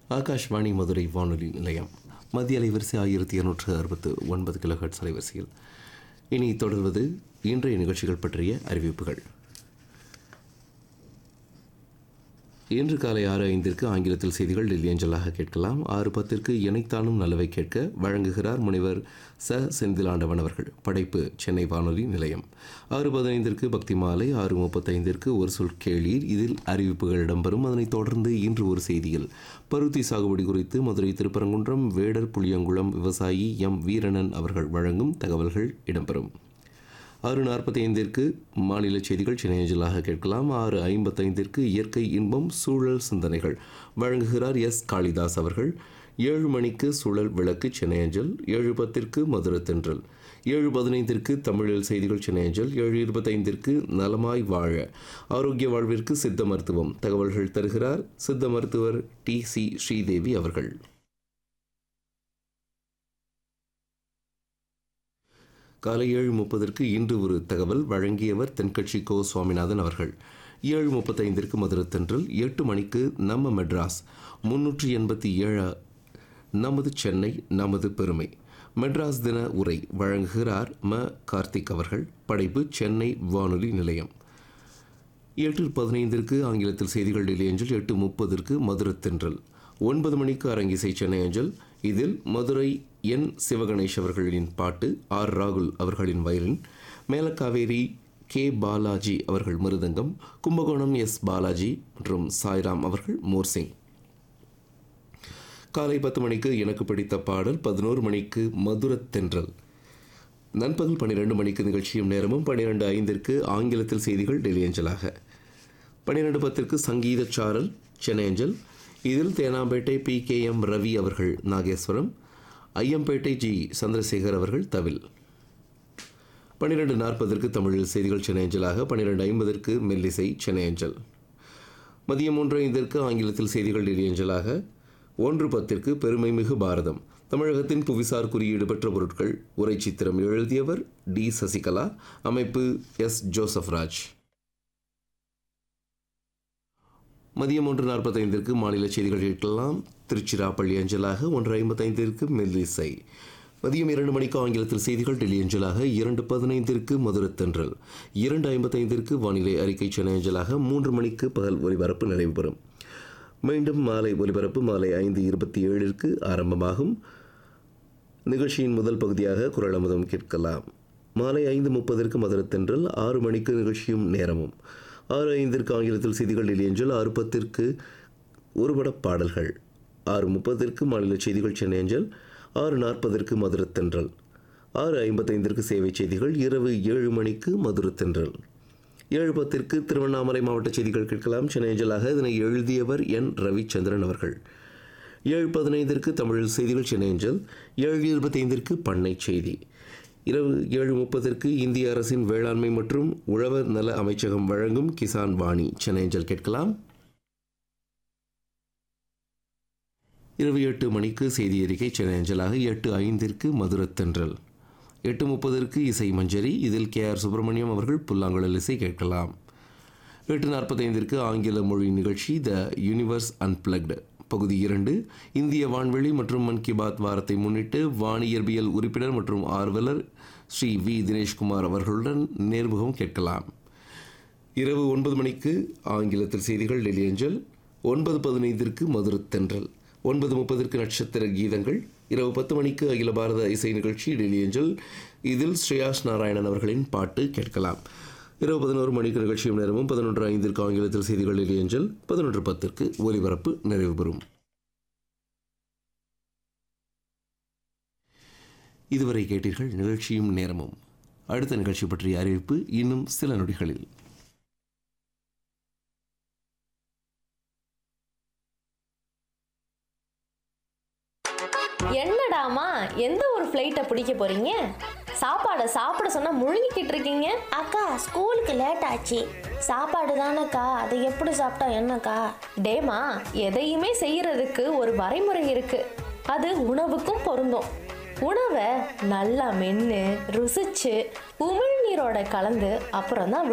ஆகாஷ்வாணி மதுரை வானொலி நிலையம் மத்திய அலைவரிசை ஆயிரத்தி இருநூற்று அறுபத்து ஒன்பது கிலோஹெட்ஸ் அலைவரிசையில் இனி தொடர்வது இன்றைய நிகழ்ச்சிகள் பற்றிய அறிவிப்புகள் இன்று காலை ஆறு ஐந்திற்கு ஆங்கிலத்தில் செய்திகள் டெல்லி அஞ்சலாக கேட்கலாம் ஆறு பத்திற்கு இணைத்தானும் நல்லவை கேட்க வழங்குகிறார் முனைவர் ச செந்திலாண்டவன் அவர்கள் படைப்பு சென்னை வானொலி நிலையம் ஆறு பதினைந்திற்கு பக்தி மாலை ஆறு முப்பத்தைந்திற்கு ஒரு சொல் கேளீர் இதில் அறிவிப்புகள் இடம்பெறும் அதனைத் தொடர்ந்து இன்று ஒரு செய்தியில் பருத்தி சாகுபடி குறித்து மதுரை திருப்பரங்குன்றம் வேடர் புளியங்குளம் விவசாயி எம் வீரணன் அவர்கள் வழங்கும் தகவல்கள் இடம்பெறும் ஆறு நாற்பத்தி ஐந்திற்கு மாநில செய்திகள் சென்னை அஞ்சலாக கேட்கலாம் ஆறு ஐம்பத்தைந்திற்கு இயற்கை இன்பம் சூழல் சிந்தனைகள் வழங்குகிறார் எஸ் காளிதாஸ் அவர்கள் ஏழு மணிக்கு சூழல் விளக்கு சென்னை அஞ்சல் ஏழு பத்திற்கு மதுரை தென்றல் ஏழு பதினைந்திற்கு தமிழில் செய்திகள் சென்னை அஞ்சல் ஏழு இருபத்தைந்திற்கு நலமாய் வாழ ஆரோக்கிய வாழ்விற்கு சித்த மருத்துவம் தகவல்கள் தருகிறார் சித்த மருத்துவர் டி சி ஸ்ரீதேவி அவர்கள் காலை ஏழு முப்பதற்கு இன்று ஒரு தகவல் வழங்கியவர் தென்கட்சி கோ சுவாமிநாதன் அவர்கள் ஏழு முப்பத்தைந்திற்கு மதுரை தென்றல் எட்டு மணிக்கு நம்ம மெட்ராஸ் முன்னூற்றி எண்பத்தி ஏழு நமது சென்னை நமது பெருமை மெட்ராஸ் தின உரை வழங்குகிறார் ம கார்த்திக் அவர்கள் படைப்பு சென்னை வானொலி நிலையம் எட்டு பதினைந்திற்கு ஆங்கிலத்தில் செய்திகள் டெல்லி அஞ்சல் எட்டு முப்பதற்கு மதுரை தென்றல் ஒன்பது மணிக்கு அரங்கிசை சென்னை அஞ்சல் இதில் மதுரை என் சிவகணேஷ் அவர்களின் பாட்டு ஆர் ராகுல் அவர்களின் வயலின் மேலக்காவேரி கே பாலாஜி அவர்கள் மிருதங்கம் கும்பகோணம் எஸ் பாலாஜி மற்றும் சாய்ராம் அவர்கள் மோர்சிங் காலை பத்து மணிக்கு எனக்கு பிடித்த பாடல் பதினோரு மணிக்கு மதுர தென்றல் நண்பகல் பன்னிரெண்டு மணிக்கு நிகழ்ச்சியும் நேரமும் பன்னிரெண்டு ஐந்திற்கு ஆங்கிலத்தில் செய்திகள் டெல்லி அஞ்சலாக பன்னிரெண்டு பத்திற்கு சங்கீத சாரல் சென்னை அஞ்சல் இதில் Teynampet P K M Ravi அவர்கள் நாகேஸ்வரம் ஐயம்பேட்டை ஜி சந்திரசேகர் அவர்கள் தவில் பன்னிரெண்டு நாற்பதற்கு தமிழில் செய்திகள் சென்னை அஞ்சலாக பன்னிரெண்டு ஐம்பதற்கு மெல்லிசை சென்னை அஞ்சல் மதியம் மூன்று ஐந்திற்கு ஆங்கிலத்தில் செய்திகள் டெல்லி அஞ்சலாக ஒன்று பத்திற்கு பெருமைமிகு பாரதம் தமிழகத்தின் புவிசார் குறியீடு பெற்ற பொருட்கள் உரை சித்திரம் எழுதியவர் டி சசிகலா அமைப்பு எஸ் ஜோசப் ராஜ் மதியம் ஒன்று நாற்பத்தைந்திற்கு மாநில செய்திகள் கேட்கலாம் திருச்சிராப்பள்ளி அஞ்சலாக ஒன்று ஐம்பத்தைந்திற்கு மெல்லிசை மதியம் இரண்டு மணிக்கு ஆங்கிலத்தில் செய்திகள் டெல்லி அஞ்சலாக இரண்டு பதினைந்திற்கு மதுரை தென்றல் இரண்டு ஐம்பத்தைந்திற்கு வானிலை அறிக்கை சென்னை அஞ்சலாக மூன்று மணிக்கு பகல் ஒலிபரப்பு நிறைவு பெறும் மீண்டும் மாலை ஒலிபரப்பு மாலை ஐந்து இருபத்தி ஏழிற்கு ஆரம்பமாகும் நிகழ்ச்சியின் முதல் பகுதியாக குரல் அமுதம் கேட்கலாம் மாலை ஐந்து முப்பதற்கு மதுரை தென்றல் ஆறு மணிக்கு நிகழ்ச்சியும் நேரமும் ஆறு ஐந்திற்கு ஆங்கிலத்தில் செய்திகள் டெல்லியஞ்சல் ஆறு பத்திற்கு ஒருபட பாடல்கள் ஆறு முப்பதற்கு மாநில செய்திகள் சென்னை அஞ்சல் ஆறு நாற்பதற்கு மதுரை தென்றல் ஆறு ஐம்பத்தைந்திற்கு சேவை செய்திகள் இரவு ஏழு மணிக்கு மதுரை தென்றல் ஏழு பத்திற்கு திருவண்ணாமலை மாவட்ட செய்திகள் கேட்கலாம் சென்னை அஞ்சலாக இதனை எழுதியவர் என் ரவிச்சந்திரன் அவர்கள் ஏழு பதினைந்திற்கு தமிழில் செய்திகள் சென்னை அஞ்சல் ஏழு இருபத்தைந்திற்கு பண்ணை செய்தி இரவு ஏழு முப்பதற்கு இந்திய அரசின் வேளாண்மை மற்றும் உழவர் நல அமைச்சகம் வழங்கும் கிசான் வாணி சென்னை அஞ்சல் கேட்கலாம் இரவு எட்டு மணிக்கு செய்தி அறிக்கை சென்னை அஞ்சலாக எட்டு ஐந்திற்கு மதுரை தென்றல் எட்டு முப்பதற்கு இசை மஞ்சரி இதில் கே ஆர் சுப்பிரமணியம் அவர்கள் புல்லாங்குழல் இசை கேட்கலாம் எட்டு நாற்பத்தைந்திற்கு ஆங்கில மொழி நிகழ்ச்சி த யூனிவர்ஸ் அன்பிளக்டு பகுதி இரண்டு இந்திய வான்வெளி மற்றும் மன் கி பாத் வாரத்தை முன்னிட்டு வானியற்பியல் உறுப்பினர் மற்றும் ஆர்வலர் ஸ்ரீ வி தினேஷ்குமார் அவர்களுடன் நேர்முகம் கேட்கலாம் இரவு ஒன்பது மணிக்கு ஆங்கிலத்தில் செய்திகள் டெல்லி அஞ்சல் ஒன்பது பதினைந்திற்கு மதுரை தென்றல் ஒன்பது முப்பதற்கு நட்சத்திர கீதங்கள் இரவு பத்து மணிக்கு அகில பாரத இசை நிகழ்ச்சி டெல்லி அஞ்சல் இதில் ஸ்ரேயாஸ் நாராயணன் அவர்களின் பாட்டு கேட்கலாம் இரவு பதினோரு மணிக்கு நிகழ்ச்சியும் நேரமும் பதினொன்று ஐந்திற்கு ஆங்கிலத்தில் செய்திகள் டெல்லி அஞ்சல் பதினொன்று பத்திற்கு ஒலிபரப்பு நிறைவு பெறும் இதுவரை கேட்டீர்கள் நிகழ்ச்சியும் நேரமும் அடுத்த நிகழ்ச்சி பற்றிய அறிவிப்பு இன்னும் சில நொடிகளில் என்னடாமா எந்த ஒரு ஃப்ளைட்டை பிடிக்க போறீங்க சாப்பாடை சாப்பிட சொன்னா முழுங்கிக்கிட்டு இருக்கீங்க அக்கா ஸ்கூலுக்கு லேட் ஆச்சு சாப்பாடு தானேக்கா அதை எப்படி சாப்பிட்டா என்னக்கா டேமா எதையுமே செய்யறதுக்கு ஒரு வரைமுறை இருக்கு அது உணவுக்கும் பொருந்தும் உணவை நல்லா மென்று ருசிச்சு உமிழ்நீரோட கலந்து அப்புறம் தான்